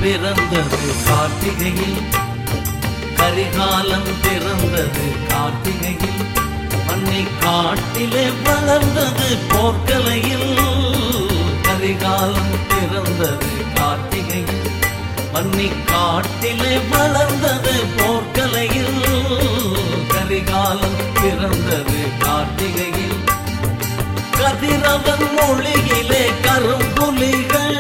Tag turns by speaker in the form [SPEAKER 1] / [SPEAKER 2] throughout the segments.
[SPEAKER 1] பிறந்தது கார்த்திகையில் கரிகாலம் பிறந்தது கார்த்திகையில் மண்ணை காட்டிலே வளர்ந்தது போர்க்கலையில் கரிகாலம் பிறந்தது கார்த்திகையில் மண்ணி காட்டிலே வளர்ந்தது போர்க்கலையில் கரிகாலம் பிறந்தது கார்த்திகையில் கதிரவன் மொழியிலே கரும்புலிகள்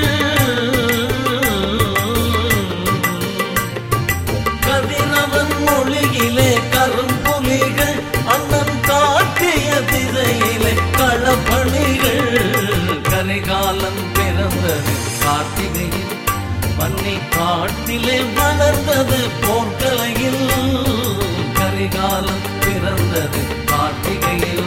[SPEAKER 1] கதிரவன் மொழியிலே கரும்புலிகள் அண்ணன் காட்டிய திசையிலே களப்பணிகள் கரிகாலம் பிறந்தது கார்த்திகையில் மண்ணை காட்டிலே வளர்ந்தது போர்க்கலையில் கரிகாலம் பிறந்தது கார்த்திகையில்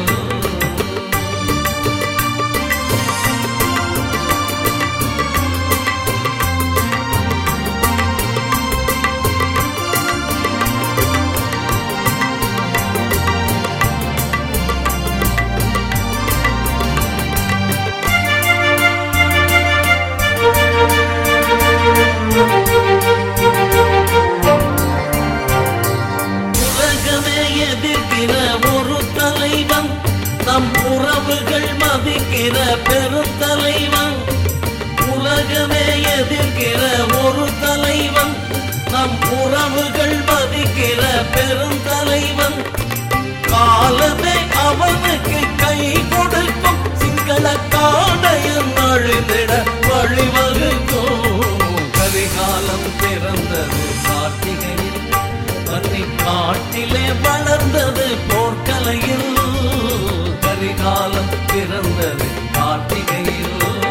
[SPEAKER 1] உலகமே எதிர்க்கிற ஒரு தலைவன் நம் உறவுகள் மதிக்கிற பெருந்தலைவன் உலகமே எதிர்க்கிற ஒரு தலைவன் நம் உறவுகள் மதிக்கிற பெருந்தலைவன் காலமே அவனுக்கு கை கொடுக்கும் சிங்கள காடையும் அழுதிட வழிவகுக்கும் கரிகாலம் பிறந்தது கார்த்திகையில் பன்னி காட்டிலே வளர்ந்தது போர்க்கலையில் கரிகாலம் பிறந்தது கார்த்திகையில்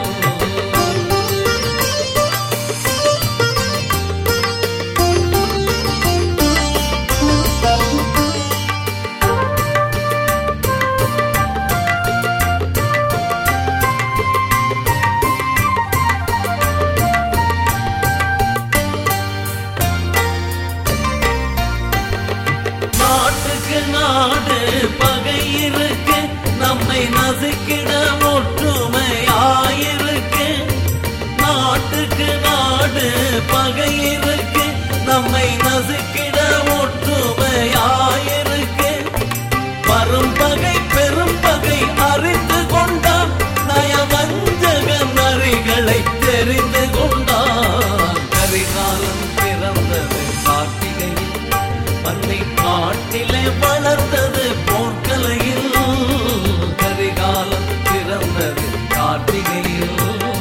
[SPEAKER 1] நாட்டுக்கு நாடு பகை இருக்கு நம்மை நசுக்கிட ஒற்றுமையாயிருக்கு நாட்டுக்கு நாடு பகை இருக்கு நம்மை நசுக்கிட ஒற்றுமையாயிருக்கு வரும் பகை பெரும் பகை அறிந்து கொண்டான் நயவஞ்சக நரிகளை தெரிந்து கொண்டான் கரிகாலம் பிறந்தது கார்த்திகையில் மண்ணை காட்டிலே வளர்ந்தது போர்க்கலையில் கரிகாலம் பிறந்தது கார்த்திகையில்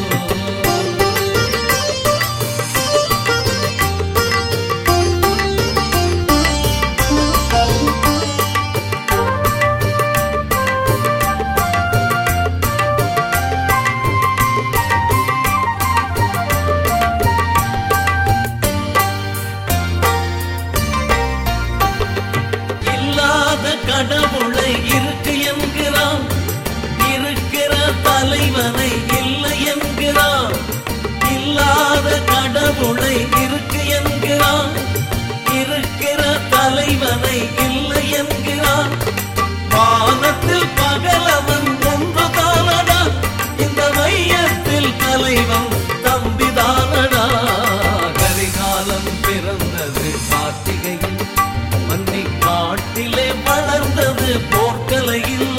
[SPEAKER 1] இல்லாத கடவுளை இருக்கு என்கிறான் இருக்கிற தலைவனை இல்லை என்கிறான் இல்லாத கடவுளை இருக்கு என்கிறான் இருக்கிற தலைவனை இல்லை என்கிறான் வானத்தில் பகலவன் ஒன்றுதானடா இந்த மையத்தில் தலைவன் தம்பிதானடா கரிகாலம் பிறந்தது கார்த்திகையில் மண்ணை காட்டிலே வளர்ந்தது போர்க்கலையில்